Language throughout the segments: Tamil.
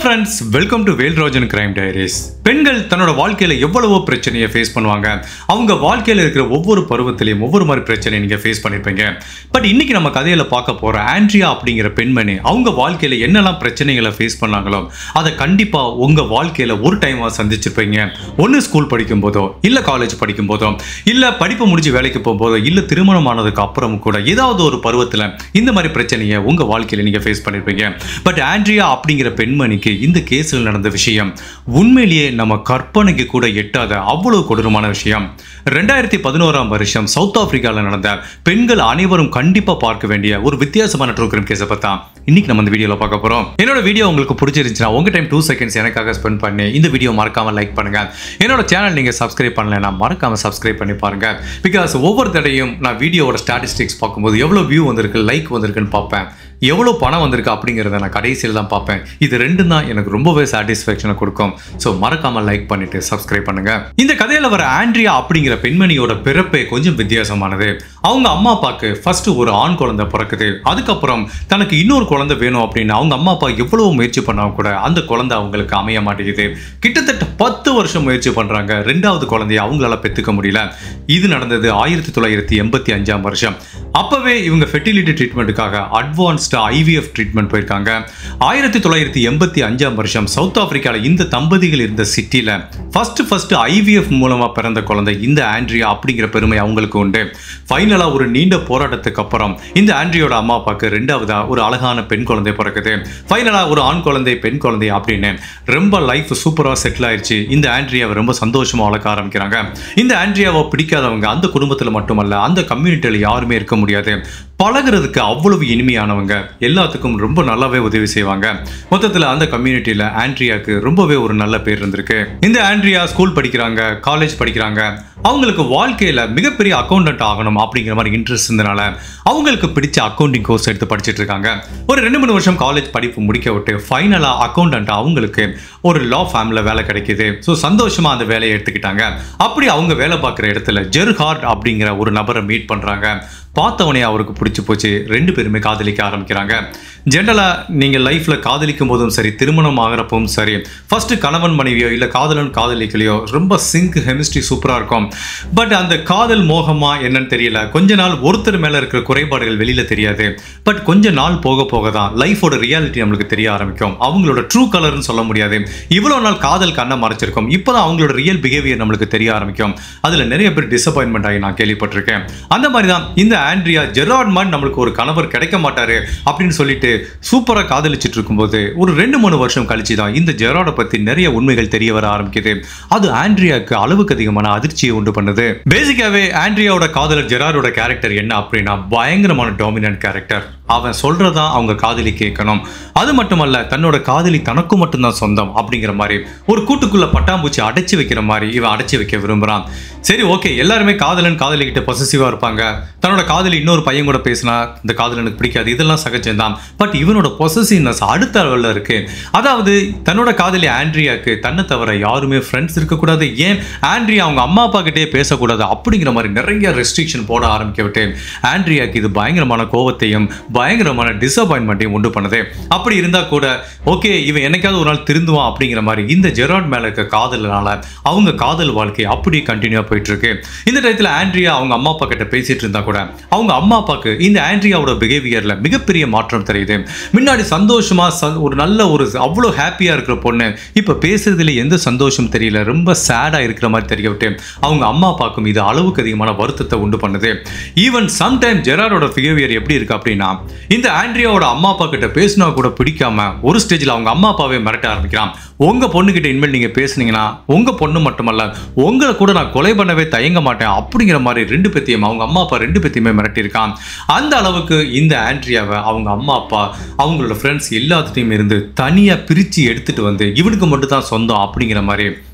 friends welcome to Velrajan crime diaries பெண்கள் தன்னோட வாழ்க்கையில எவ்வளவோ பிரச்சனையை ஃபேஸ் பண்ணுவாங்க அவங்க வாழ்க்கையில இருக்கிற ஒவ்வொரு பருவத்திலையும் ஒவ்வொரு மாதிரி பிரச்சனையை நீங்க ஃபேஸ் பண்ணிருப்பீங்க பட் இன்னைக்கு நம்ம கதையில பார்க்க போற ஆண்ட்ரியா அப்படிங்கிற பெண்மணி அவங்க வாழ்க்கையில என்னெல்லாம் பிரச்சனைகளை ஃபேஸ் பண்ணாங்களோ அதை கண்டிப்பா உங்க வாழ்க்கையில ஒரு டைமா சந்திச்சிருப்பீங்க ஒன்னு ஸ்கூல் படிக்கும் போதோ இல்ல காலேஜ் படிக்கும் போதோ இல்ல படிப்பு முடிஞ்சு வேலைக்கு போகும்போதோ இல்ல திருமணம் ஆனதுக்கு அப்புறம் கூட ஏதாவது ஒரு பருவத்துல இந்த மாதிரி பிரச்சனையை உங்க வாழ்க்கையில நீங்க ஃபேஸ் பண்ணிருப்பீங்க பட் ஆண்ட்ரியா அப்படிங்கிற பெண்மணிக்கு இந்த கேஸில் நடந்த விஷயம் உண்மையிலேயே நம்ம கற்பனைக்கு கூட எட்டாத அவ்வளவு கொடூரமான விஷயம் ரெண்டாயிரத்தி பதினோராம் வருஷம் சவுத் ஆப்பிரிக்காவில் நடந்த பெண்கள் அனைவரும் கண்டிப்பா பார்க்க வேண்டிய ஒரு வித்தியாசமான ட்ரூ கிரைம் கேஸை பார்த்தா இன்னைக்கு நம்ம இந்த வீடியோல பார்க்க போறோம் என்னோட வீடியோ உங்களுக்கு பிடிச்சிருந்துச்சுன்னா உங்க டைம் டூ செகண்ட்ஸ் எனக்காக ஸ்பெண்ட் பண்ணி இந்த வீடியோ மறக்காம லைக் பண்ணுங்க என்னோட சேனல் நீங்க சப்ஸ்கிரைப் பண்ணலைன்னா மறக்காம சப்ஸ்கிரைப் பண்ணி பாருங்க பிகாஸ் ஒவ்வொரு தடையும் நான் வீடியோவோட ஸ்டாட்டிஸ்டிக்ஸ் பார்க்கும்போது எவ்வளவு வியூ வந்திருக்கு லைக் வந்திருக்குன்னு பார்ப்பேன் எவ்வளோ பணம் வந்திருக்கு அப்படிங்கிறத நான் கடைசியில் தான் பார்ப்பேன் இது ரெண்டும் தான் எனக்கு ரொம்பவே சாட்டிஸ்ஃபேக்ஷனை கொடுக்கும் ஸோ மறக்காம லைக் பண்ணிட்டு சப்ஸ்கிரைப் பண்ணுங்க இந்த கதையில வர ஆண்ட்ரியா அப்படிங்கிற பெண்மணியோட பிறப்பே கொஞ்சம் வித்தியாசமானது அவங்க அம்மா அப்பாவுக்கு ஃபர்ஸ்ட் ஒரு ஆண் குழந்தை பிறக்குது அதுக்கப்புறம் தனக்கு இன்னொரு குழந்தை வேணும் அப்படின்னு அவங்க அம்மா அப்பா எவ்வளவு முயற்சி பண்ணாலும் கூட அந்த குழந்தை அவங்களுக்கு அமைய மாட்டேங்குது கிட்டத்தட்ட பத்து வருஷம் முயற்சி பண்றாங்க ரெண்டாவது குழந்தைய அவங்களால பெத்துக்க முடியல இது நடந்தது ஆயிரத்தி தொள்ளாயிரத்தி எண்பத்தி அஞ்சாம் வருஷம் அப்பவே இவங்க ஃபெர்டிலிட்டி ட்ரீட்மெண்ட்டுக்காக அட்வான்ஸ்டு ஐவிஎஃப் ட்ரீட்மெண்ட் போயிருக்காங்க ஆயிரத்தி தொள்ளாயிரத்தி எண்பத்தி அஞ்சாம் வருஷம் சவுத் ஆப்பிரிக்காவில் இந்த தம்பதிகள் இருந்த சிட்டியில் ஃபர்ஸ்ட் ஃபர்ஸ்ட் ஐவிஎஃப் மூலமா பிறந்த குழந்தை இந்த ஆண்ட்ரியா அப்படிங்கிற பெருமை அவங்களுக்கு உண்டு ஃபைனலாக ஒரு நீண்ட போராட்டத்துக்கு அப்புறம் இந்த ஆண்ட்ரியோட அம்மா அப்பாவுக்கு ரெண்டாவதா ஒரு அழகான பெண் குழந்தை பிறக்குது ஃபைனலாக ஒரு ஆண் குழந்தை பெண் குழந்தை அப்படின்னு ரொம்ப லைஃப் சூப்பராக செட்டில் ஆயிடுச்சு இந்த ஆண்ட்ரியாவை ரொம்ப சந்தோஷமா வளர்க்க ஆரம்பிக்கிறாங்க இந்த ஆண்ட்ரியாவை பிடிக்காதவங்க அந்த குடும்பத்தில் மட்டுமல்ல அந்த கம்யூனிட்டியில் யாருமே இருக்க முடியாது பழகுறதுக்கு அவ்வளவு இனிமையானவங்க எல்லாத்துக்கும் ரொம்ப நல்லாவே உதவி செய்வாங்க மொத்தத்தில் அந்த கம்யூனிட்டியில் ஆண்ட்ரியாக்கு ரொம்பவே ஒரு நல்ல பேர் இருந்திருக்கு இந்த ஆண்ட்ரியா ஸ்கூல் படிக்கிறாங்க காலேஜ் படிக்கிறாங்க அவங்களுக்கு வாழ்க்கையில மிகப்பெரிய அக்கௌண்டன்ட் ஆகணும் அப்படிங்கிற மாதிரி இன்ட்ரெஸ்ட் இருந்தனால அவங்களுக்கு பிடிச்ச அக்கௌண்டிங் கோர்ஸ் எடுத்து படிச்சிட்டு இருக்காங்க ஒரு ரெண்டு மூணு வருஷம் காலேஜ் படிப்பு முடிக்க விட்டு ஃபைனலா அக்கௌண்டன்ட் அவங்களுக்கு ஒரு லா ஃபேமில் வேலை கிடைக்குது ஸோ சந்தோஷமா அந்த வேலையை எடுத்துக்கிட்டாங்க அப்படி அவங்க வேலை பார்க்குற இடத்துல ஜெர்ஹார்ட் அப்படிங்கிற ஒரு நபரை மீட் பண்றாங்க பார்த்தவனே அவருக்கு பிடிச்சி போச்சு ரெண்டு பேருமே காதலிக்க ஆரம்பிக்கிறாங்க ஜென்ரலாக நீங்கள் லைஃப்பில் காதலிக்கும் போதும் சரி திருமணம் ஆகிறப்பவும் சரி ஃபர்ஸ்ட் கணவன் மனைவியோ இல்லை காதலன் காதலிக்கலையோ ரொம்ப சிங்க் கெமிஸ்ட்ரி சூப்பராக இருக்கும் பட் அந்த காதல் மோகமா என்னன்னு தெரியல கொஞ்ச நாள் ஒருத்தர் மேலே இருக்கிற குறைபாடுகள் வெளியில் தெரியாது பட் கொஞ்ச நாள் போக போக தான் லைஃபோட ரியாலிட்டி நம்மளுக்கு தெரிய ஆரம்பிக்கும் அவங்களோட ட்ரூ கலர்னு சொல்ல முடியாது இவ்வளோ நாள் காதல் கண்ணை மறைச்சிருக்கும் இப்போ தான் அவங்களோட ரியல் பிஹேவியர் நம்மளுக்கு தெரிய ஆரம்பிக்கும் அதில் நிறைய பேர் டிசப்பாயின்மெண்ட் ஆகி நான் கேள்விப்பட்டிருக்கேன் அந்த மாதிரி தான் இந்த ஆண்ட்ரியா ஜெராட் மாதிரி நம்மளுக்கு ஒரு கணவர் கிடைக்க மாட்டாரு அப்படின்னு சொல்லிட்டு சூப்பராக காதலிச்சிட்டு இருக்கும்போது ஒரு ரெண்டு மூணு வருஷம் கழிச்சு தான் இந்த ஜெராடை பற்றி நிறைய உண்மைகள் தெரிய வர ஆரம்பிக்குது அது ஆண்ட்ரியாவுக்கு அளவுக்கு அதிகமான அதிர்ச்சியை உண்டு பண்ணுது பேசிக்காவே ஆண்ட்ரியாவோட காதலர் ஜெராரோட கேரக்டர் என்ன அப்படின்னா பயங்கரமான டாமினன்ட் கேரக்டர் அவன் சொல்றதா அவங்க காதலி கேட்கணும் அது மட்டுமல்ல தன்னோட காதலி தனக்கு மட்டும்தான் சொந்தம் அப்படிங்கிற மாதிரி ஒரு கூட்டுக்குள்ள பட்டாம்பூச்சி அடைச்சி வைக்கிற மாதிரி இவன் அடைச்சி வைக்க விரும்புறான் சரி ஓகே எல்லாருமே காதலன் காதலி கிட்ட பொசசிவா இருப்பாங்க தன்னோட காதலி இன்னொரு பையன் கூட பேசினா இந்த காதலனுக்கு பிடிக்காது இதெல்லாம் சகஜம்தான் பட் இவனோட பொசசிவ்னஸ் அடுத்த அளவில் இருக்கு அதாவது தன்னோட காதலி ஆண்ட்ரியாக்கு தன்னை தவிர யாருமே ஃப்ரெண்ட்ஸ் இருக்கக்கூடாது ஏன் ஆண்ட்ரியா அவங்க அம்மா அப்பா கிட்டே பேசக்கூடாது அப்படிங்கிற மாதிரி நிறைய ரெஸ்ட்ரிக்ஷன் போட ஆரம்பிக்க விட்டு ஆண்ட்ரியாக்கு இது பயங்கரமான கோவத்தையும் பயங்கரமான டிசப்பாயின்மெண்ட்டையும் உண்டு பண்ணுது அப்படி இருந்தா கூட ஓகே இவன் என்னைக்காவது ஒரு நாள் திருந்துவான் அப்படிங்கிற மாதிரி இந்த ஜெராட் மேல இருக்க காதல்னால அவங்க காதல் வாழ்க்கை அப்படியே கண்டினியூ போயிட்டு இருக்கு இந்த டயத்துல ஆண்ட்ரியா அவங்க அம்மா அப்பா கிட்ட பேசிட்டு இருந்தா கூட அவங்க அம்மா அப்பாக்கு இந்த ஆண்ட்ரியாவோட பிஹேவியர்ல மிகப்பெரிய மாற்றம் தெரியுது முன்னாடி சந்தோஷமா ச- ஒரு நல்ல ஒரு அவ்வளோ ஹாப்பியா இருக்கிற பொண்ணு இப்ப பேசுறதுல எந்த சந்தோஷம் தெரியல ரொம்ப சேடா இருக்கிற மாதிரி தெரிய விட்டு அவங்க அம்மா அப்பாக்கும் இது அளவுக்கு அதிகமான வருத்தத்தை உண்டு பண்ணுது ஈவன் சம்டைம் ஜெராரோட பிஹேவியர் எப்படி இருக்கு அப்படின்னா இந்த ஆண்ட்ரியாவோட அம்மா அப்பா கிட்ட பேசினா கூட பிடிக்காம ஒரு ஸ்டேஜ்ல அவங்க அம்மா அப்பாவே மிரட்ட ஆரம்பிக்கிறான் உங்க பொண்ணு கிட்ட இனிமேல் நீங்க பேசுனீங்கன்னா உங்க பொண்ணு மட்டுமல்ல உங்களை கூட நான் கொலை பண்ணவே தயங்க மாட்டேன் அப்படிங்கிற மாதிரி ரெண்டு பேத்தையும் அவங்க அம்மா அப்பா ரெண்டு பேத்தையுமே மிரட்டியிருக்கான் அந்த அளவுக்கு இந்த ஆண்ட்ரியாவை அவங்க அம்மா அப்பா அவங்களோட ஃப்ரெண்ட்ஸ் எல்லாத்துட்டையும் இருந்து தனியா பிரிச்சு எடுத்துட்டு வந்து இவனுக்கு மட்டும் தான் சொந்தம் அப்படிங்கிற மாதிரி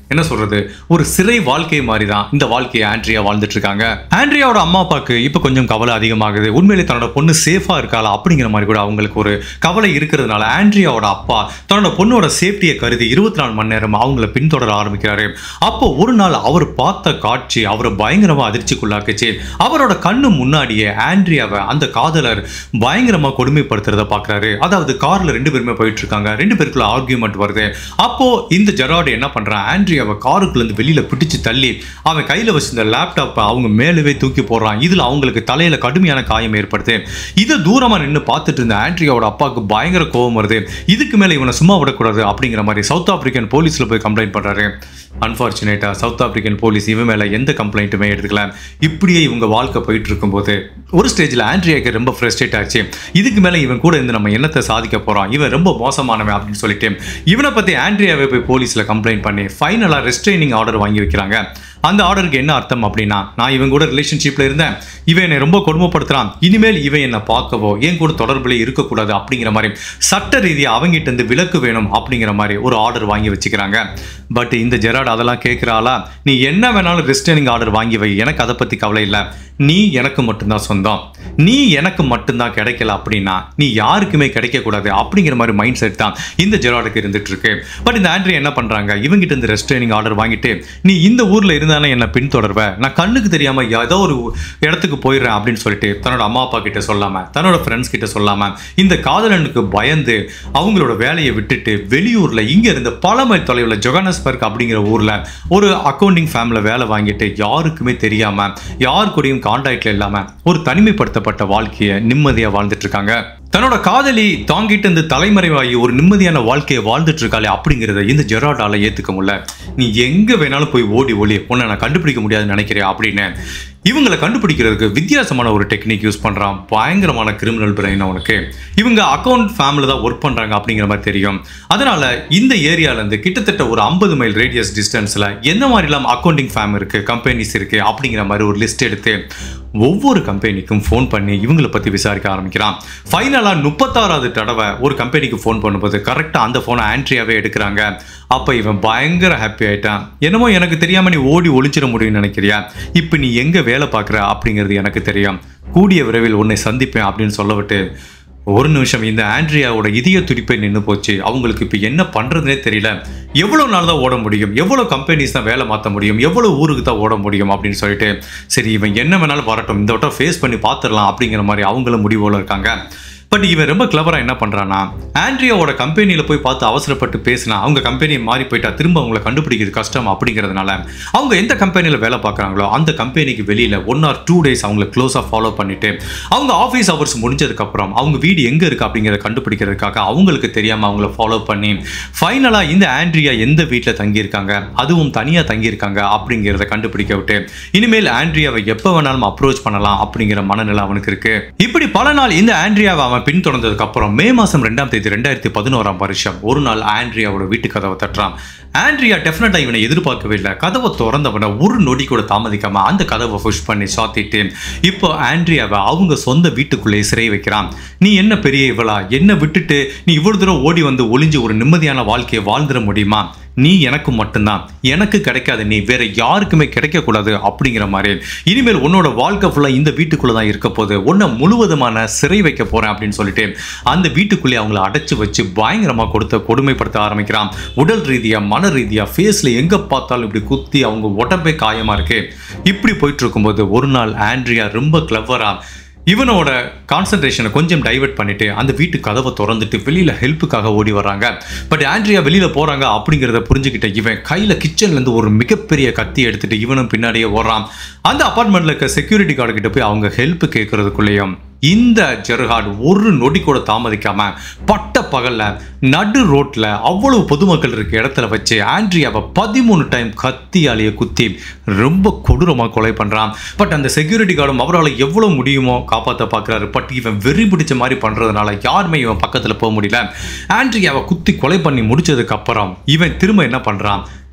என்ன சொல்றது ஒரு சிறை வாழ்க்கை மாதிரி தான் இந்த வாழ்க்கையை ஆண்ட்ரியா வாழ்ந்துட்டு இருக்காங்க ஆண்ட்ரியாவோட அம்மா அப்பாவுக்கு இப்போ கொஞ்சம் கவலை அதிகமாகுது உண்மையிலே தன்னோட பொண்ணு சேஃபா இருக்காளா அப்படிங்கிற மாதிரி கூட அவங்களுக்கு ஒரு கவலை இருக்கிறதுனால ஆண்ட்ரியாவோட அப்பா தன்னோட பொண்ணோட சேஃப்டியை கருதி இருபத்தி நாலு மணி நேரம் அவங்கள பின்தொடர ஆரம்பிக்கிறாரு அப்போ ஒரு நாள் அவர் பார்த்த காட்சி அவரை பயங்கரமா அதிர்ச்சிக்குள்ளாக்குச்சு அவரோட கண்ணு முன்னாடியே ஆண்ட்ரியாவை அந்த காதலர் பயங்கரமா கொடுமைப்படுத்துறத பாக்குறாரு அதாவது கார்ல ரெண்டு பேருமே போயிட்டு இருக்காங்க ரெண்டு பேருக்குள்ள ஆர்கியூமெண்ட் வருது அப்போ இந்த ஜெராடு என்ன பண்றான் ஆண்ட்ரியாவை காருக்குள்ள இருந்து வெளியில பிடிச்சு தள்ளி அவன் கையில வச்சிருந்த லேப்டாப்பை அவங்க மேலவே தூக்கி போடுறான் இதுல அவங்களுக்கு தலையில கடுமையான காயம் ஏற்படுது இதை தூரமா நின்று பார்த்துட்டு இருந்த ஆண்ட்ரியாவோட அப்பாவுக்கு பயங்கர கோபம் வருது இதுக்கு மேல இவனை சும்மா விடக்கூடாது அப்படிங்கிற மாதிரி சவுத் ஆப்பிரிக்கன் போலீஸ்ல போய் கம்ப்ளைண்ட் பண்றாரு அன்பார்ச்சுனேட்டா சவுத் ஆப்பிரிக்கன் போலீஸ் இவன் மேல எந்த கம்ப்ளைண்ட்டுமே எடுத்துக்கல இப்படியே இவங்க வாழ்க்கை போயிட்டு இருக்கும்போது ஒரு ஸ்டேஜ்ல ஆண்ட்ரியாக்கு ரொம்ப ஃப்ரஸ்ட்ரேட் ஆச்சு இதுக்கு மேல இவன் கூட இருந்து நம்ம என்னத்தை சாதிக்க போறோம் இவன் ரொம்ப மோசமானவன் அப்படின்னு சொல்லிட்டு இவனை பத்தி ஆண்ட்ரியாவை போய் போலீஸ்ல கம்ப்ளைண்ட் பண்ணி ஃபைனலா ரெஸ்ட்ரைனிங் ஆர்டர் வாங்கி வைக்கிறாங்க அந்த ஆர்டருக்கு என்ன அர்த்தம் அப்படின்னா நான் இவன் கூட ரிலேஷன்ஷிப்ல இருந்தேன் இவன் என்னை ரொம்ப கொடுமைப்படுத்துறான் இனிமேல் இவன் என்னை பார்க்கவோ என் கூட தொடர்புல இருக்கக்கூடாது அப்படிங்கிற மாதிரி சட்ட ரீதியாக அவங்கிட்ட இருந்து விலக்கு வேணும் அப்படிங்கிற மாதிரி ஒரு ஆர்டர் வாங்கி வச்சுக்கிறாங்க பட் இந்த ஜெராட் அதெல்லாம் கேட்குறாளா நீ என்ன வேணாலும் ரெஸ்டைனிங் ஆர்டர் வாங்கி வை எனக்கு அதை பற்றி கவலை இல்லை நீ எனக்கு மட்டும்தான் சொந்தம் நீ எனக்கு மட்டும்தான் கிடைக்கல அப்படின்னா நீ யாருக்குமே கிடைக்கக்கூடாது அப்படிங்கிற மாதிரி மைண்ட் செட் தான் இந்த ஜெராடுக்கு இருந்துட்டு இருக்கு பட் இந்த ஆண்ட்ரி என்ன பண்றாங்க இவங்கிட்ட இருந்து ரெஸ்ட்ரைனிங் ஆர்டர் வாங்கிட்டு நீ இந்த ஊர்ல இருந்தானே என்ன பின்தொடர்வ நான் கண்ணுக்கு தெரியாம ஏதோ ஒரு இடத்துக்கு போயிடுறேன் அப்படின்னு சொல்லிட்டு தன்னோட அம்மா அப்பா கிட்ட சொல்லாம தன்னோட ஃப்ரெண்ட்ஸ் கிட்ட சொல்லாம இந்த காதலனுக்கு பயந்து அவங்களோட வேலையை விட்டுட்டு வெளியூர்ல இங்க இருந்து பல மைல் தொலைவில் ஜொகானஸ்பர்க் அப்படிங்கிற ஊர்ல ஒரு அக்கௌண்டிங் ஃபேமில் வேலை வாங்கிட்டு யாருக்குமே தெரியாம யார் கூடயும் கான்டாக்ட்ல இல்லாம ஒரு தனிமைப்படுத்தப்பட்ட வாழ்க்கையை நிம்மதியா வாழ்ந்துட்டு இருக்காங்க தன்னோட காதலி தாங்கிட்டு இருந்து தலைமறைவாகி ஒரு நிம்மதியான வாழ்க்கையை வாழ்ந்துட்டு இருக்காளே அப்படிங்கிறத இந்த ஜெராடால ஏத்துக்க முடியல நீ எங்க வேணாலும் போய் ஓடி ஒளி உன்னை நான் கண்டுபிடிக்க முடியாதுன்னு நினைக்கிறேன் அப்படின்னு இவங்களை கண்டுபிடிக்கிறதுக்கு வித்தியாசமான ஒரு டெக்னிக் யூஸ் பண்றான் பயங்கரமான கிரிமினல் பிரெயின் அவனுக்கு இவங்க அக்கௌண்ட் ஃபேமிலி தான் ஒர்க் பண்றாங்க அப்படிங்கிற மாதிரி தெரியும் அதனால இந்த ஏரியால இருந்து கிட்டத்தட்ட ஒரு ஐம்பது மைல் ரேடியஸ் டிஸ்டன்ஸ்ல எந்த மாதிரிலாம் அக்கௌண்டிங் ஃபேம் இருக்கு கம்பெனிஸ் இருக்கு அப்படிங்கிற மாதிரி ஒரு லிஸ்ட் எடுத்து ஒவ்வொரு கம்பெனிக்கும் ஃபோன் பண்ணி இவங்களை பத்தி விசாரிக்க ஆரம்பிக்கிறான் ஃபைனலா முப்பத்தாறாவது தடவை ஒரு கம்பெனிக்கு ஃபோன் பண்ணும்போது கரெக்டா அந்த ஃபோனை ஆண்ட்ரியாவே எடுக்கிறாங்க அப்ப இவன் பயங்கர ஹாப்பி ஆயிட்டான் என்னமோ எனக்கு தெரியாம நீ ஓடி ஒளிச்சிட முடியும்னு நினைக்கிறியா இப்ப நீ எங்க வேலை பார்க்குற அப்படிங்கிறது எனக்கு தெரியும் கூடிய விரைவில் உன்னை சந்திப்பேன் அப்படின்னு சொல்ல விட்டு ஒரு நிமிஷம் இந்த ஆண்ட்ரியாவோட இதய துடிப்பை நின்று போச்சு அவங்களுக்கு இப்போ என்ன பண்ணுறதுனே தெரியல எவ்வளோ நாள் தான் ஓட முடியும் எவ்வளோ கம்பெனிஸ் தான் வேலை மாற்ற முடியும் எவ்வளோ ஊருக்கு தான் ஓட முடியும் அப்படின்னு சொல்லிட்டு சரி இவன் என்ன வேணாலும் வரட்டும் இந்த வட்டம் ஃபேஸ் பண்ணி பார்த்துடலாம் அப்படிங்கிற மாதிரி அவங்களும் முடிவோல இருக்காங்க பட் இவன் ரொம்ப கிளவராக என்ன பண்ணுறான்னா ஆண்ட்ரியாவோட கம்பெனியில் போய் பார்த்து அவசரப்பட்டு பேசினா அவங்க கம்பெனி மாறி போயிட்டா திரும்ப அவங்கள கண்டுபிடிக்கிறது கஷ்டம் அப்படிங்கிறதுனால அவங்க எந்த கம்பெனியில் வேலை பார்க்குறாங்களோ அந்த கம்பெனிக்கு வெளியில் ஒன் ஆர் டூ டேஸ் அவங்கள க்ளோஸாக ஃபாலோ பண்ணிட்டு அவங்க ஆஃபீஸ் ஹவர்ஸ் முடிஞ்சதுக்கப்புறம் அவங்க வீடு எங்கே இருக்குது அப்படிங்கிறத கண்டுபிடிக்கிறதுக்காக அவங்களுக்கு தெரியாமல் அவங்கள ஃபாலோ பண்ணி ஃபைனலாக இந்த ஆண்ட்ரியா எந்த வீட்டில் தங்கியிருக்காங்க அதுவும் தனியாக தங்கியிருக்காங்க அப்படிங்கிறத கண்டுபிடிக்க விட்டு இனிமேல் ஆண்ட்ரியாவை எப்போ வேணாலும் அப்ரோச் பண்ணலாம் அப்படிங்கிற மனநிலை அவனுக்கு இருக்கு இப்படி பல நாள் இந்த ஆண்ட்ரியாவை அவன் பின்தொடர்ந்ததுக்கு அப்புறம் மே மாதம் ரெண்டாம் தேதி ரெண்டாயிரத்தி பதினோராம் வருஷம் ஒரு நாள் ஆண்ட்ரியாவோட வீட்டு கதவை தட்டுறான் ஆண்ட்ரியா டெஃபினட்டா இவனை எதிர்பார்க்கவே இல்லை கதவை திறந்தவனை ஒரு நொடி கூட தாமதிக்காம அந்த கதவை புஷ் பண்ணி சாத்திட்டு இப்போ ஆண்ட்ரியாவை அவங்க சொந்த வீட்டுக்குள்ளே சிறை வைக்கிறான் நீ என்ன பெரிய இவளா என்ன விட்டுட்டு நீ இவ்வளவு தூரம் ஓடி வந்து ஒளிஞ்சு ஒரு நிம்மதியான வாழ்க்கையை வாழ்ந்துட முடியுமா நீ எனக்கு மட்டும்தான் எனக்கு கிடைக்காது நீ வேற யாருக்குமே கிடைக்கக்கூடாது அப்படிங்கிற மாதிரி இனிமேல் உன்னோட வாழ்க்கை ஃபுல்லாக இந்த வீட்டுக்குள்ளே தான் இருக்க போகுது உன்னை முழுவதுமான சிறை வைக்க போறேன் அப்படின்னு சொல்லிட்டு அந்த வீட்டுக்குள்ளே அவங்கள அடைச்சு வச்சு பயங்கரமாக கொடுத்த கொடுமைப்படுத்த ஆரம்பிக்கிறான் உடல் ரீதியாக மன ரீதியாக ஃபேஸில் எங்கே பார்த்தாலும் இப்படி குத்தி அவங்க உடம்பே காயமாக இருக்கு இப்படி போயிட்டு இருக்கும்போது ஒரு நாள் ஆண்ட்ரியா ரொம்ப கிளவராக இவனோட கான்சன்ட்ரேஷனை கொஞ்சம் டைவர்ட் பண்ணிட்டு அந்த வீட்டு கதவை திறந்துட்டு வெளியில ஹெல்ப்புக்காக ஓடி வர்றாங்க பட் ஆண்ட்ரியா வெளியில போறாங்க அப்படிங்கிறத புரிஞ்சுக்கிட்ட இவன் கையில கிச்சன்ல இருந்து ஒரு மிகப்பெரிய கத்தி எடுத்துட்டு இவனும் பின்னாடியே ஓடுறான் அந்த அபார்ட்மெண்ட்ல இருக்க செக்யூரிட்டி கார்டு கிட்ட போய் அவங்க ஹெல்ப் கேட்கறதுக்குள்ளேயும் இந்த ஜெர்ஹார்ட் ஒரு நொடி கூட தாமதிக்காம பட்ட பகல்ல நடு ரோட்ல அவ்வளவு பொதுமக்கள் இருக்க இடத்துல வச்சு ஆண்ட்ரியாவை பதிமூணு டைம் கத்தியாலேயே குத்தி ரொம்ப கொடூரமா கொலை பண்றான் பட் அந்த செக்யூரிட்டி கார்டும் அவரால் எவ்வளவு முடியுமோ காப்பாற்ற பார்க்குறாரு பட் இவன் வெறி பிடிச்ச மாதிரி பண்றதுனால யாருமே இவன் பக்கத்துல போக முடியல ஆண்ட்ரியாவை குத்தி கொலை பண்ணி முடிச்சதுக்கு அப்புறம் இவன் திரும்ப என்ன பண்றான்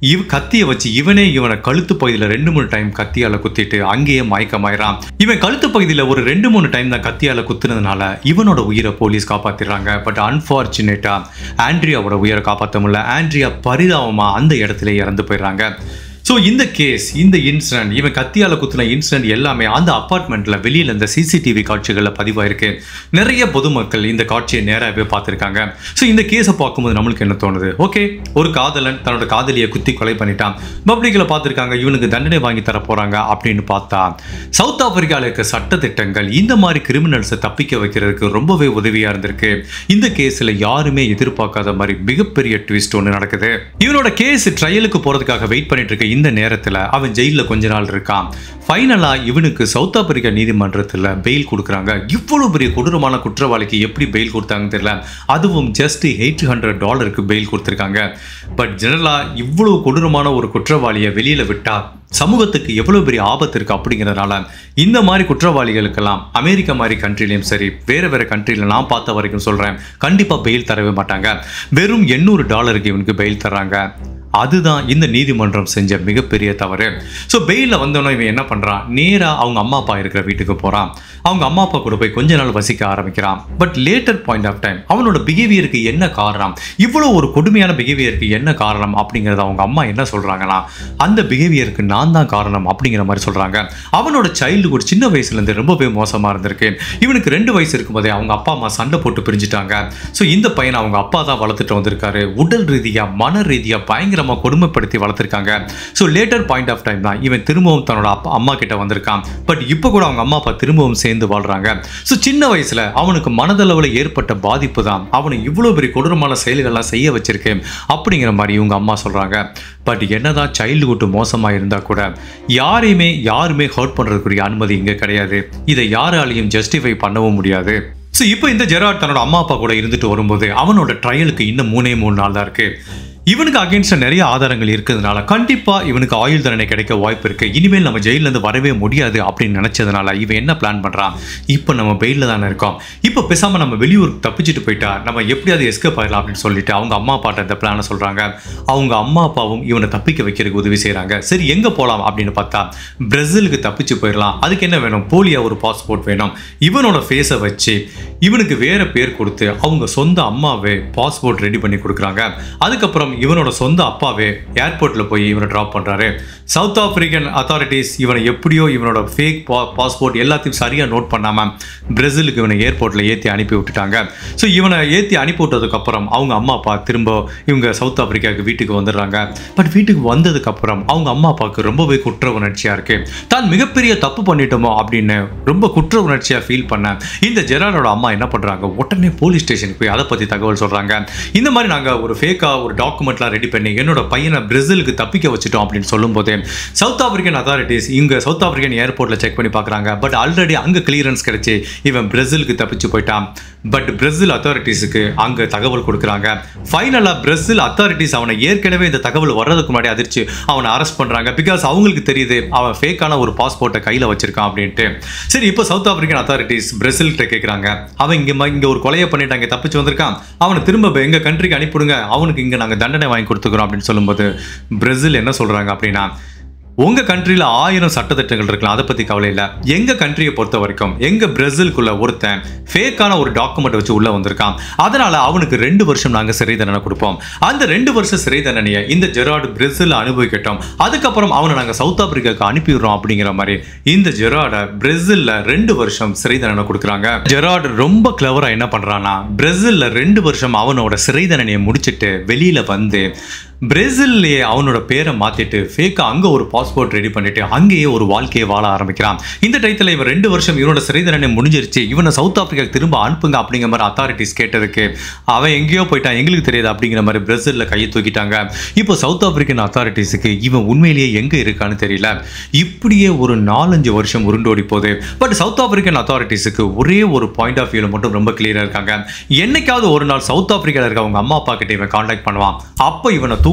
இவ கத்தியை வச்சு இவனே இவனை கழுத்து பகுதியில் ரெண்டு மூணு டைம் கத்தியால குத்திட்டு அங்கேயே மயக்கமாயிறான் இவன் கழுத்து பகுதியில் ஒரு ரெண்டு மூணு டைம் தான் கத்தியால குத்துனதுனால இவனோட உயிரை போலீஸ் காப்பாத்திடுறாங்க பட் அன்பார்ச்சுனேட்டா ஆண்ட்ரியாவோட உயிரை காப்பாற்ற முடியல ஆண்ட்ரியா பரிதாபமா அந்த இடத்துல இறந்து போயிடுறாங்க ஸோ இந்த கேஸ் இந்த இன்சிடென்ட் இவன் கத்தியால குத்துன இன்சிடென்ட் எல்லாமே அந்த அப்பார்ட்மெண்ட்ல வெளியில இந்த சிசிடிவி காட்சிகளில் பதிவாயிருக்கு நிறைய பொதுமக்கள் இந்த காட்சியை நேராகவே பார்த்துருக்காங்க ஸோ இந்த கேஸை பார்க்கும்போது நம்மளுக்கு என்ன தோணுது ஓகே ஒரு காதலன் தன்னோட காதலியை குத்தி கொலை பண்ணிட்டான் பப்ளிக்கில் பார்த்துருக்காங்க இவனுக்கு தண்டனை வாங்கி தர போறாங்க அப்படின்னு பார்த்தா சவுத் ஆப்பிரிக்காவில் இருக்க சட்ட திட்டங்கள் இந்த மாதிரி கிரிமினல்ஸை தப்பிக்க வைக்கிறதுக்கு ரொம்பவே உதவியா இருந்திருக்கு இந்த கேஸ்ல யாருமே எதிர்பார்க்காத மாதிரி மிகப்பெரிய ட்விஸ்ட் ஒன்று நடக்குது இவனோட கேஸ் ட்ரையலுக்கு போறதுக்காக வெயிட் பண்ணிட்டு இருக்க இந்த நேரத்தில் அவன் ஜெயிலில் கொஞ்ச நாள் இருக்கான் ஃபைனலாக இவனுக்கு சவுத் ஆப்பிரிக்கா நீதிமன்றத்தில் பெயில் கொடுக்குறாங்க இவ்வளோ பெரிய கொடூரமான குற்றவாளிக்கு எப்படி பெயில் கொடுத்தாங்கன்னு தெரியல அதுவும் ஜஸ்ட் எயிட் ஹண்ட்ரட் டாலருக்கு பெயில் கொடுத்துருக்காங்க பட் ஜெனரலாக இவ்வளோ கொடூரமான ஒரு குற்றவாளியை வெளியில் விட்டா சமூகத்துக்கு எவ்வளோ பெரிய ஆபத்து இருக்குது அப்படிங்கிறதுனால இந்த மாதிரி குற்றவாளிகளுக்கெல்லாம் அமெரிக்கா மாதிரி கண்ட்ரிலையும் சரி வேறு வேறு கண்ட்ரியில் நான் பார்த்த வரைக்கும் சொல்கிறேன் கண்டிப்பாக பெயில் தரவே மாட்டாங்க வெறும் எண்ணூறு டாலருக்கு இவனுக்கு பெயில் தர்றாங்க அதுதான் இந்த நீதிமன்றம் செஞ்ச மிகப்பெரிய தவறு ஸோ பெயிலில் வந்தோன்னே இவன் என்ன பண்ணுறான் நேராக அவங்க அம்மா அப்பா இருக்கிற வீட்டுக்கு போகிறான் அவங்க அம்மா அப்பா கூட போய் கொஞ்ச நாள் வசிக்க ஆரம்பிக்கிறான் but later point of time அவனோட பிஹேவியருக்கு என்ன காரணம் இவ்வளோ ஒரு கொடுமையான பிஹேவியருக்கு என்ன காரணம் அப்படிங்கிறத அவங்க அம்மா என்ன சொல்கிறாங்கன்னா அந்த பிஹேவியருக்கு நான் தான் காரணம் அப்படிங்கிற மாதிரி சொல்கிறாங்க அவனோட சைல்டுஹுட் சின்ன வயசுலேருந்து ரொம்பவே மோசமாக இருந்திருக்கு இவனுக்கு ரெண்டு வயசு இருக்கும்போதே அவங்க அப்பா அம்மா சண்டை போட்டு பிரிஞ்சுட்டாங்க ஸோ இந்த பையனை அவங்க அப்பா தான் வளர்த்துட்டு வந்திருக்காரு உடல் ரீதியாக மன ரீதியாக பயங்கரமாக கொடுமைப்படுத்தி வளர்த்துருக்காங்க so later point of time தான் இவன் திரும்பவும் தன்னோட அப்பா அம்மா கிட்ட வந்திருக்கான் பட் இப்போ கூட அவங்க அம்மா அப்பா திரும்பவும் சேர்ந்து வாழ்றாங்க ஸோ சின்ன வயசுல அவனுக்கு மனதளவில் ஏற்பட்ட பாதிப்பு தான் அவனை இவ்வளோ பெரிய கொடூரமான செயல்கள்லாம் செய்ய வச்சிருக்கு அப்படிங்கிற மாதிரி இவங்க அம்மா சொல்றாங்க பட் என்னதான் சைல்டுஹுட் மோசமாக இருந்தால் கூட யாரையுமே யாருமே ஹர்ட் பண்ணுறதுக்குரிய அனுமதி இங்கே கிடையாது இதை யாராலையும் ஜஸ்டிஃபை பண்ணவும் முடியாது ஸோ இப்போ இந்த ஜெராட் தன்னோட அம்மா அப்பா கூட இருந்துட்டு வரும்போது அவனோட ட்ரையலுக்கு இன்னும் மூணே மூணு நாள் தான் இருக்கு இவனுக்கு அகேன்ஸ்டாக நிறைய ஆதாரங்கள் இருக்கிறதுனால கண்டிப்பாக இவனுக்கு ஆயுள் தண்டனை கிடைக்க வாய்ப்பு இருக்குது இனிமேல் நம்ம ஜெயிலேருந்து வரவே முடியாது அப்படின்னு நினச்சதுனால இவன் என்ன பிளான் பண்ணுறான் இப்போ நம்ம பெயிலில் தானே இருக்கோம் இப்போ பேசாமல் நம்ம வெளியூருக்கு தப்பிச்சுட்டு போயிட்டா நம்ம எப்படியாவது எஸ்கேப் ஆயிடலாம் அப்படின்னு சொல்லிட்டு அவங்க அம்மா அப்பாட்ட இந்த பிளானை சொல்கிறாங்க அவங்க அம்மா அப்பாவும் இவனை தப்பிக்க வைக்கிறதுக்கு உதவி செய்கிறாங்க சரி எங்கே போகலாம் அப்படின்னு பார்த்தா பிரேசிலுக்கு தப்பிச்சு போயிடலாம் அதுக்கு என்ன வேணும் போலியா ஒரு பாஸ்போர்ட் வேணும் இவனோட ஃபேஸை வச்சு இவனுக்கு வேற பேர் கொடுத்து அவங்க சொந்த அம்மாவே பாஸ்போர்ட் ரெடி பண்ணி கொடுக்குறாங்க அதுக்கப்புறம் இவனோட சொந்த அப்பாவே ஏர்போர்ட்டில் போய் இவனை ட்ராப் பண்ணுறாரு சவுத் ஆப்பிரிக்கன் அத்தாரிட்டிஸ் இவனை எப்படியோ இவனோட ஃபேக் பா பாஸ்போர்ட் எல்லாத்தையும் சரியாக நோட் பண்ணாமல் பிரேசிலுக்கு இவனை ஏர்போர்ட்டில் ஏற்றி அனுப்பி விட்டுட்டாங்க ஸோ இவனை ஏற்றி அனுப்பி விட்டதுக்கப்புறம் அவங்க அம்மா அப்பா திரும்ப இவங்க சவுத் ஆப்பிரிக்காவுக்கு வீட்டுக்கு வந்துடுறாங்க பட் வீட்டுக்கு வந்ததுக்கப்புறம் அவங்க அம்மா அப்பாவுக்கு ரொம்பவே குற்ற உணர்ச்சியாக இருக்கு தான் மிகப்பெரிய தப்பு பண்ணிட்டோமோ அப்படின்னு ரொம்ப குற்ற உணர்ச்சியாக ஃபீல் பண்ண இந்த ஜெராலோட அம்மா என்ன பண்ணுறாங்க உடனே போலீஸ் ஸ்டேஷனுக்கு போய் அதை பற்றி தகவல் சொல்கிறாங்க இந்த மாதிரி நாங்கள் ஒரு ஃபேக்காக ஒரு டாக்குமெண்ட்லாம் ரெடி பண்ணி என்னோட பையனை பிரேசிலுக்கு தப்பிக்க வச்சுட்டோம் அப்படின்னு சொல்லும்போது சவுத் ஆப்பிரிக்கன் அத்தாரிட்டிஸ் இங்கே சவுத் ஆப்பிரிக்கன் ஏர்போர்ட்டில் செக் பண்ணி பார்க்குறாங்க பட் ஆல்ரெடி அங்கே கிளியரன்ஸ் கிடைச்சி இவன் பிரேசிலுக்கு தப்பிச்சு போயிட்டான் பட் பிரேசில் அத்தாரிட்டிஸுக்கு அங்கே தகவல் கொடுக்குறாங்க ஃபைனலாக பிரேசில் அத்தாரிட்டிஸ் அவனை ஏற்கனவே இந்த தகவல் வர்றதுக்கு முன்னாடி அதிர்ச்சி அவனை அரெஸ்ட் பண்ணுறாங்க பிகாஸ் அவங்களுக்கு தெரியுது அவன் ஃபேக்கான ஒரு பாஸ்போர்ட்டை கையில் வச்சிருக்கான் அப்படின்ட்டு சரி இப்போ சவுத் ஆப்பிரிக்கன் அத்தாரிட்டிஸ் பிரேசில்கிட்ட கேட்குறாங்க அவன் இங்கே இங்கே ஒரு கொலையை பண்ணிட்டு அங்கே தப்பிச்சு வந்திருக்கான் அவனை திரும்ப எங்கள் கண்ட்ரிக்கு அனுப்பிவிடுங்க அவனுக்கு இங்கே நாங்கள் தண்டனை வாங்கி கொடுத்துக்கிறோம் அப்படின்னு சொல்லும்போது பிரேசில் என்ன சொல்கிறாங்க அப்படின்னா உங்க கண்ட்ரியில் ஆயிரம் சட்டத்திட்டங்கள் இருக்கலாம் அதை பத்தி கவலை இல்லை எங்க கண்ட்ரியை பொறுத்த வரைக்கும் எங்க பிரேசிலுக்குள்ள ஒருத்தன் ஃபேக்கான ஒரு டாக்குமெண்ட் வச்சு உள்ள வந்திருக்கான் அதனால அவனுக்கு ரெண்டு வருஷம் நாங்க சிறை தண்டனை கொடுப்போம் அந்த ரெண்டு வருஷம் சிறை தண்டனையை இந்த ஜெரார்டு பிரேசில் அனுபவிக்கட்டும் அதுக்கப்புறம் அவனை நாங்க சவுத் ஆப்பிரிக்காவுக்கு அனுப்பிடுறோம் அப்படிங்கிற மாதிரி இந்த ஜெரார்டை பிரேசில்ல ரெண்டு வருஷம் சிறை தண்டனை கொடுக்குறாங்க ஜெரார்டு ரொம்ப கிளவரா என்ன பண்றான்னா பிரேசில்ல ரெண்டு வருஷம் அவனோட சிறை தண்டனையை முடிச்சிட்டு வெளியில வந்து பிரேசில்லையே அவனோட பேரை மாத்திட்டு ஃபேக்கா அங்க ஒரு பாஸ்போர்ட் ரெடி பண்ணிட்டு அங்கேயே ஒரு வாழ்க்கையை வாழ ஆரம்பிக்கிறான் இந்த டயத்துல இவன் ரெண்டு வருஷம் இவனோட சிறை தண்டனை முடிஞ்சிருச்சு இவனை சவுத் ஆப்பிரிக்காக்கு திரும்ப அனுப்புங்க அப்படிங்கிற மாதிரி அத்தாரிட்டிஸ் கேட்டதுக்கு அவன் எங்கேயோ போயிட்டான் எங்களுக்கு தெரியாது அப்படிங்கிற மாதிரி பிரேசில்ல கையை தூக்கிட்டாங்க இப்போ சவுத் ஆப்பிரிக்கன் அத்தாரிட்டிஸுக்கு இவன் உண்மையிலேயே எங்க இருக்கான்னு தெரியல இப்படியே ஒரு நாலஞ்சு வருஷம் உருண்டோடி போகுது பட் சவுத் ஆப்பிரிக்கன் அத்தாரிட்டிஸுக்கு ஒரே ஒரு பாயிண்ட் ஆஃப் வியூல மட்டும் ரொம்ப கிளியரா இருக்காங்க என்னைக்காவது ஒரு நாள் சவுத் ஆப்பிரிக்கால இருக்க அவங்க அம்மா அப்பா கிட்ட இவன் காண்டாக்ட் பண்ணுவான் அப்போ இவனை தூக்க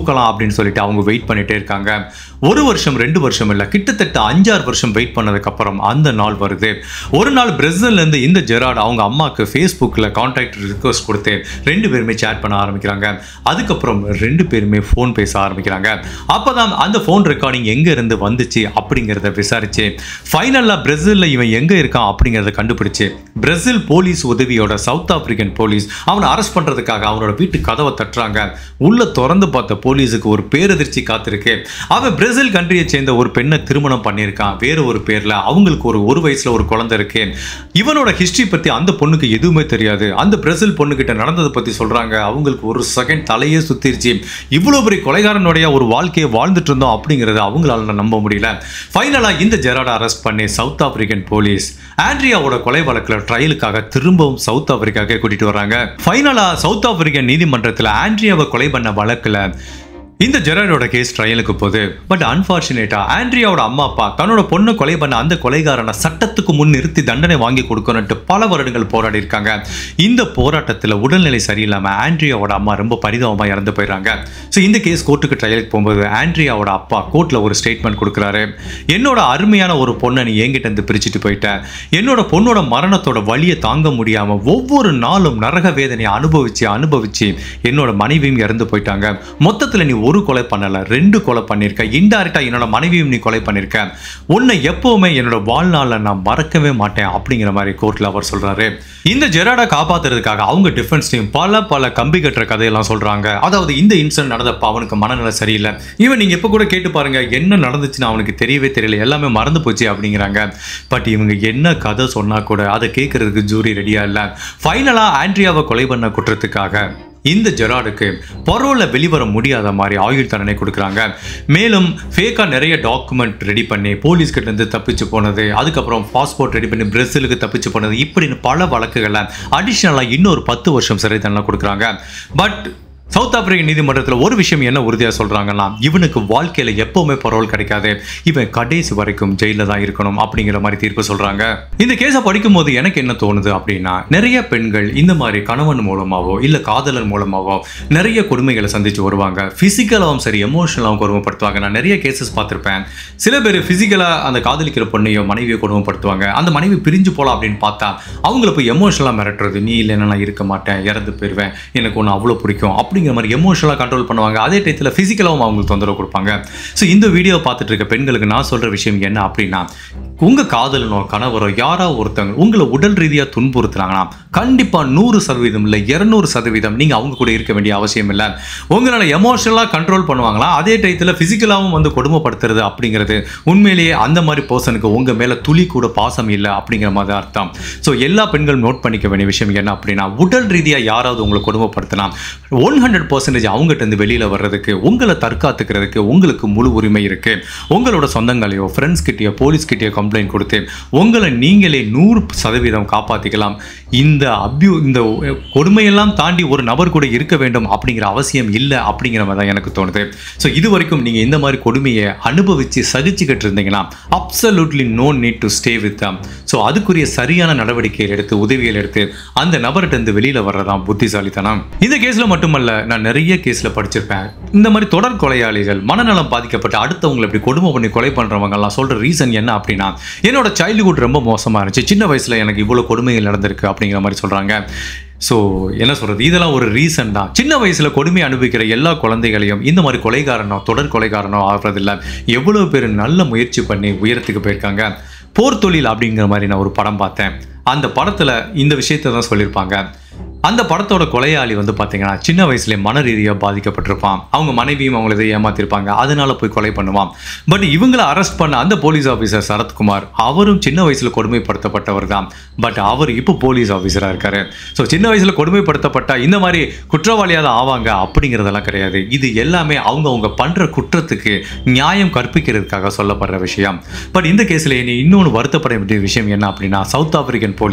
தூக்கலாம் அப்படின்னு சொல்லிட்டு அவங்க வெயிட் பண்ணிட்டே இருக்காங்க ஒரு வருஷம் ரெண்டு வருஷம் இல்லை கிட்டத்தட்ட அஞ்சாறு வருஷம் வெயிட் பண்ணதுக்கப்புறம் அந்த நாள் வருது ஒரு நாள் பிரேசில்லேருந்து இந்த ஜெராட் அவங்க அம்மாவுக்கு ஃபேஸ்புக்கில் கான்டாக்ட் ரிக்வஸ்ட் கொடுத்து ரெண்டு பேருமே சேட் பண்ண ஆரம்பிக்கிறாங்க அதுக்கப்புறம் ரெண்டு பேருமே ஃபோன் பேச ஆரம்பிக்கிறாங்க அப்பதான் அந்த ஃபோன் ரெக்கார்டிங் எங்க இருந்து வந்துச்சு அப்படிங்கிறத விசாரிச்சு ஃபைனலாக பிரேசிலில் இவன் எங்க இருக்கான் அப்படிங்கிறத கண்டுபிடிச்சு பிரேசில் போலீஸ் உதவியோட சவுத் ஆப்பிரிக்கன் போலீஸ் அவனை அரெஸ்ட் பண்றதுக்காக அவனோட வீட்டு கதவை தட்டுறாங்க உள்ள திறந்து பார்த்த போலீஸுக்கு ஒரு பேரதிர்ச்சி காத்திருக்கு அவன் பிரேசில் கண்ட்ரியை சேர்ந்த ஒரு பெண்ணை திருமணம் பண்ணியிருக்கான் வேற ஒரு பேர்ல அவங்களுக்கு ஒரு ஒரு வயசுல ஒரு குழந்தை இருக்கு இவனோட ஹிஸ்டரி பத்தி அந்த பொண்ணுக்கு எதுவுமே தெரியாது அந்த பிரேசில் பொண்ணுகிட்ட நடந்ததை பத்தி சொல்றாங்க அவங்களுக்கு ஒரு செகண்ட் தலையே சுத்திருச்சு இவ்வளவு பெரிய கொலைகாரனுடைய ஒரு வாழ்க்கையை வாழ்ந்துட்டு இருந்தோம் அப்படிங்கறத அவங்களால நம்ப முடியல ஃபைனலா இந்த ஜெராடை அரெஸ்ட் பண்ணி சவுத் ஆப்பிரிக்கன் போலீஸ் ஆண்ட்ரியாவோட கொலை வழக்கில் ட்ரையலுக்காக திரும்பவும் சவுத் ஆப்பிரிக்காவுக்கு கூட்டிட்டு வராங்க ஃபைனலா சவுத் ஆப்பிரிக்கன் நீதிமன்றத்தில் ஆண்ட்ரியாவை கொலை பண்ண வழக்குல இந்த ஜெராடோட கேஸ் ட்ரையலுக்கு போகுது பட் அன்பார்ச்சுனேட்டா ஆண்ட்ரியாவோட அம்மா அப்பா தன்னோட பொண்ணை கொலை பண்ண அந்த கொலைகாரனை சட்டத்துக்கு முன் நிறுத்தி தண்டனை வாங்கி கொடுக்கணும்ட்டு பல வருடங்கள் போராடி இருக்காங்க இந்த போராட்டத்தில் உடல்நிலை சரியில்லாம ஆண்ட்ரியாவோட அம்மா ரொம்ப பரிதாபமா இறந்து போயிடுறாங்க ஸோ இந்த கேஸ் கோர்ட்டுக்கு ட்ரையலுக்கு போகும்போது ஆண்ட்ரியாவோட அப்பா கோர்ட்ல ஒரு ஸ்டேட்மெண்ட் கொடுக்குறாரு என்னோட அருமையான ஒரு பொண்ணை நீ என்கிட்ட இருந்து பிரிச்சுட்டு போயிட்ட என்னோட பொண்ணோட மரணத்தோட வலியை தாங்க முடியாம ஒவ்வொரு நாளும் நரக வேதனையை அனுபவிச்சு அனுபவிச்சு என்னோட மனைவியும் இறந்து போயிட்டாங்க மொத்தத்தில் நீ ஒரு கொலை பண்ணல ரெண்டு கொலை பண்ணியிருக்க இன்டைரக்டா என்னோட மனைவியும் நீ கொலை பண்ணியிருக்க உன்னை எப்பவுமே என்னோட வாழ்நாளில் நான் மறக்கவே மாட்டேன் அப்படிங்கிற மாதிரி கோர்ட்ல அவர் சொல்றாரு இந்த ஜெராடை காப்பாத்துறதுக்காக அவங்க டிஃபென்ஸ் டீம் பல பல கம்பி கட்டுற கதையெல்லாம் சொல்றாங்க அதாவது இந்த இன்சிடென்ட் நடந்தப்ப அவனுக்கு மனநிலை சரியில்லை இவன் நீங்க எப்ப கூட கேட்டு பாருங்க என்ன நடந்துச்சுன்னு அவனுக்கு தெரியவே தெரியல எல்லாமே மறந்து போச்சு அப்படிங்கிறாங்க பட் இவங்க என்ன கதை சொன்னா கூட அதை கேட்கறதுக்கு ஜூரி ரெடியா இல்லை ஃபைனலா ஆண்ட்ரியாவை கொலை பண்ண குற்றத்துக்காக இந்த ஜெராடுக்கு பரோல வெளிவர முடியாத மாதிரி ஆயுள் தண்டனை கொடுக்குறாங்க மேலும் ஃபேக்காக நிறைய டாக்குமெண்ட் ரெடி பண்ணி போலீஸ் கிட்ட இருந்து தப்பிச்சு போனது அதுக்கப்புறம் பாஸ்போர்ட் ரெடி பண்ணி பிரேசிலுக்கு தப்பிச்சு போனது இப்படின்னு பல வழக்குகளை அடிஷ்னலாக இன்னொரு பத்து வருஷம் சிறை தண்டனை கொடுக்குறாங்க பட் சவுத் ஆப்பிரிக்க நீதிமன்றத்தில் ஒரு விஷயம் என்ன உறுதியாக சொல்றாங்கன்னா இவனுக்கு வாழ்க்கையில எப்பவுமே பரோல் கிடைக்காது இவன் கடைசி வரைக்கும் ஜெயில தான் இருக்கணும் அப்படிங்கிற மாதிரி தீர்ப்பு சொல்றாங்க இந்த கேஸை படிக்கும்போது எனக்கு என்ன தோணுது அப்படின்னா நிறைய பெண்கள் இந்த மாதிரி கணவன் மூலமாவோ இல்ல காதலன் மூலமாவோ நிறைய கொடுமைகளை சந்திச்சு வருவாங்க பிசிக்கலாவும் சரி எமோஷனலாவும் கொடுமைப்படுத்துவாங்க நான் நிறைய கேசஸ் பார்த்திருப்பேன் சில பேர் பிசிக்கலா அந்த காதலிக்கிற பொண்ணையோ மனைவியோ கொடுமைப்படுத்துவாங்க அந்த மனைவி பிரிஞ்சு போலாம் அப்படின்னு பார்த்தா அவங்கள போய் எமோஷனலாக மிரட்டுறது நீ இல்லைன்னா நான் இருக்க மாட்டேன் இறந்து போயிடுவேன் எனக்கு ஒன்று அவ்வளோ பிடிக்கும் அப்படிங்கிற மாதிரி எமோஷனலாக கண்ட்ரோல் பண்ணுவாங்க அதே டயத்தில் ஃபிசிக்கலாகவும் அவங்களுக்கு தொந்தரவு கொடுப்பாங்க ஸோ இந்த வீடியோ பார்த்துட்டு இருக்க பெண்களுக்கு நான் சொல்கிற விஷயம் என்ன அப்படின்னா உங்கள் காதலனோ கணவரோ யாரோ ஒருத்தவங்க உங்களை உடல் ரீதியாக துன்புறுத்துறாங்கன்னா கண்டிப்பாக நூறு சதவீதம் இல்லை இரநூறு சதவீதம் நீங்கள் அவங்க கூட இருக்க வேண்டிய அவசியம் இல்லை உங்களால் எமோஷனலாக கண்ட்ரோல் பண்ணுவாங்களா அதே டயத்தில் ஃபிசிக்கலாகவும் வந்து கொடுமைப்படுத்துறது அப்படிங்கிறது உண்மையிலேயே அந்த மாதிரி பர்சனுக்கு உங்கள் மேலே துளி கூட பாசம் இல்லை அப்படிங்கிற மாதிரி அர்த்தம் ஸோ எல்லா பெண்களும் நோட் பண்ணிக்க வேண்டிய விஷயம் என்ன அப்படின்னா உடல் ரீதியாக யாராவது உங்களை கொடுமைப்படுத்தினா ஒன் ஹண்ட்ரட் பர்சன்டேஜ் அவங்ககிட்ட இருந்து வெளியில் வர்றதுக்கு உங்களை தற்காத்துக்கிறதுக்கு உங்களுக்கு முழு உரிமை இருக்கு உங்களோட சொந்தங்களையோ ஃப்ரெண்ட்ஸ் கிட்டயோ போலீஸ் கிட்டயோ கம்ப்ளைண்ட் கொடுத்து உங்களை நீங்களே நூறு சதவீதம் காப்பாற்றிக்கலாம் இந்த அப்யூ இந்த கொடுமையெல்லாம் தாண்டி ஒரு நபர் கூட இருக்க வேண்டும் அப்படிங்கிற அவசியம் இல்லை அப்படிங்கிற மாதிரி தான் எனக்கு தோணுது ஸோ இது வரைக்கும் நீங்கள் இந்த மாதிரி கொடுமையை அனுபவித்து சகிச்சுக்கிட்டு இருந்தீங்கன்னா absolutely no need to stay with them so அதுக்குரிய சரியான நடவடிக்கைகள் எடுத்து உதவிகள் எடுத்து அந்த நபர்கிட்ட இருந்து வெளியில் வர்றதான் புத்திசாலித்தனம் இந்த கேஸில் மட்டுமல்ல நான் நிறைய கேஸில் படிச்சிருப்பேன் இந்த மாதிரி தொடர் கொலையாளிகள் மனநலம் பாதிக்கப்பட்டு அடுத்தவங்களை இப்படி கொடுமை பண்ணி கொலை பண்ணுறவங்கலாம் சொல்கிற ரீசன் என்ன அப்படின்னா என்னோட சைல்டுஹுட் ரொம்ப மோசமாக இருந்துச்சு சின்ன வயசில் எனக்கு இவ்வளோ கொடுமைகள் நடந்திருக்கு அப்படிங்கிற மாதிரி சொல்கிறாங்க ஸோ என்ன சொல்கிறது இதெல்லாம் ஒரு ரீசன் தான் சின்ன வயசில் கொடுமை அனுபவிக்கிற எல்லா குழந்தைகளையும் இந்த மாதிரி கொலைகாரனோ தொடர் கொலைகாரனோ ஆகிறதில்ல எவ்வளோ பேர் நல்ல முயற்சி பண்ணி உயரத்துக்கு போயிருக்காங்க போர் தொழில் அப்படிங்கிற மாதிரி நான் ஒரு படம் பார்த்தேன் அந்த படத்தில் இந்த விஷயத்தை தான் சொல்லியிருப்பாங்க அந்த படத்தோட கொலையாளி வந்து பார்த்தீங்கன்னா சின்ன வயசுல மன ரீதியாக பாதிக்கப்பட்டிருப்பான் அவங்க மனைவியும் அவங்கள இதை ஏமாத்திருப்பாங்க அதனால போய் கொலை பண்ணுவான் பட் இவங்களை அரெஸ்ட் பண்ண அந்த போலீஸ் ஆஃபீஸர் சரத்குமார் அவரும் சின்ன வயசுல கொடுமைப்படுத்தப்பட்டவர் தான் பட் அவர் இப்போ போலீஸ் ஆஃபீஸராக இருக்காரு ஸோ சின்ன வயசுல கொடுமைப்படுத்தப்பட்ட இந்த மாதிரி குற்றவாளியாக தான் ஆவாங்க அப்படிங்கிறதெல்லாம் கிடையாது இது எல்லாமே அவங்க அவங்க பண்ற குற்றத்துக்கு நியாயம் கற்பிக்கிறதுக்காக சொல்லப்படுற விஷயம் பட் இந்த கேஸில் இனி இன்னொன்று வருத்தப்பட வேண்டிய விஷயம் என்ன அப்படின்னா சவுத் ஆப்பிரிக்கன் போலீஸ்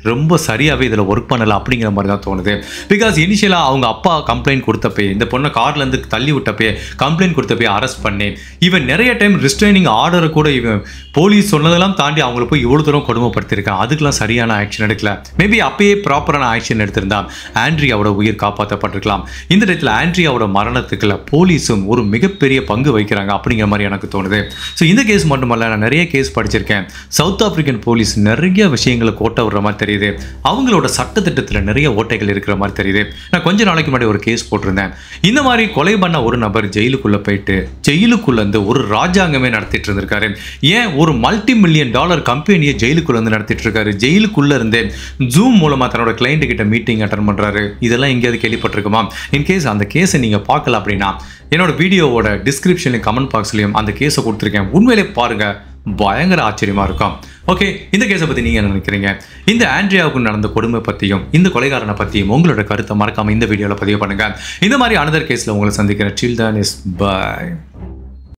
ரொம்ப சரியாகவே இதில் ஒர்க் பண்ணலை அப்படிங்கிற மாதிரி தான் தோணுது பிகாஸ் இனிஷியலாக அவங்க அப்பா கம்ப்ளைண்ட் கொடுத்தப்பே இந்த பொண்ணை கார்லேருந்து தள்ளி விட்டப்பே கம்ப்ளைண்ட் கொடுத்தப்பே அரெஸ்ட் பண்ணி இவன் நிறைய டைம் ரிஸ்ட்ரைனிங் ஆர்டரை கூட இவன் போலீஸ் சொன்னதெல்லாம் தாண்டி அவங்கள போய் இவ்வளோ தூரம் கொடுமைப்படுத்திருக்கான் அதுக்கெல்லாம் சரியான ஆக்ஷன் எடுக்கல மேபி அப்பயே ப்ராப்பரான ஆக்ஷன் எடுத்திருந்தா ஆண்ட்ரியாவோட உயிர் காப்பாற்றப்பட்டிருக்கலாம் இந்த இடத்துல ஆண்ட்ரியாவோட மரணத்துக்குள்ள போலீஸும் ஒரு மிகப்பெரிய பங்கு வகிக்கிறாங்க அப்படிங்கிற மாதிரி எனக்கு தோணுது ஸோ இந்த கேஸ் மட்டுமல்ல நான் நிறைய கேஸ் படிச்சிருக்கேன் சவுத் ஆப்பிரிக்கன் போலீஸ் நிறைய விஷயங்களை கோட்டை விடுற மாதிரி தெரியுது அவங்களோட சட்டத்திட்டத்தில் நிறைய ஓட்டைகள் இருக்கிற மாதிரி தெரியுது நான் கொஞ்ச நாளைக்கு முன்னாடி ஒரு கேஸ் போட்டிருந்தேன் இந்த மாதிரி கொலை பண்ண ஒரு நபர் ஜெயிலுக்குள்ள போயிட்டு ஜெயிலுக்குள்ள இருந்து ஒரு ராஜாங்கமே நடத்திட்டு இருந்திருக்காரு ஏன் ஒரு மல்டி மில்லியன் டாலர் கம்பெனியை ஜெயிலுக்குள்ள இருந்து நடத்திட்டு இருக்காரு ஜெயிலுக்குள்ள இருந்தே ஜூம் மூலமா தன்னோட கிளைண்ட் கிட்ட மீட்டிங் அட்டன் பண்றாரு இதெல்லாம் எங்கேயாவது கேள்விப்பட்டிருக்குமா இன்கேஸ் அந்த கேஸை நீங்க பார்க்கல அப்படின்னா என்னோட வீடியோவோட டிஸ்கிரிப்ஷன்லையும் கமெண்ட் பாக்ஸ்லையும் அந்த கேஸை கொடுத்துருக்கேன் உண்மையிலே பாருங்க பயங்கர ஆச்சரியமா இருக்கும் ஓகே இந்த கேஸை பத்தி நீங்க என்ன நினைக்கிறீங்க இந்த ஆண்ட்ரியாவுக்கு நடந்த கொடுமை பத்தியும் இந்த கொலைகாரனை பத்தியும் உங்களோட கருத்தை மறக்காம இந்த வீடியோல பதிவு பண்ணுங்க இந்த மாதிரி அனதர் கேஸ்ல உங்களை சந்திக்கிறேன் சில்ட்ரன் இஸ் பை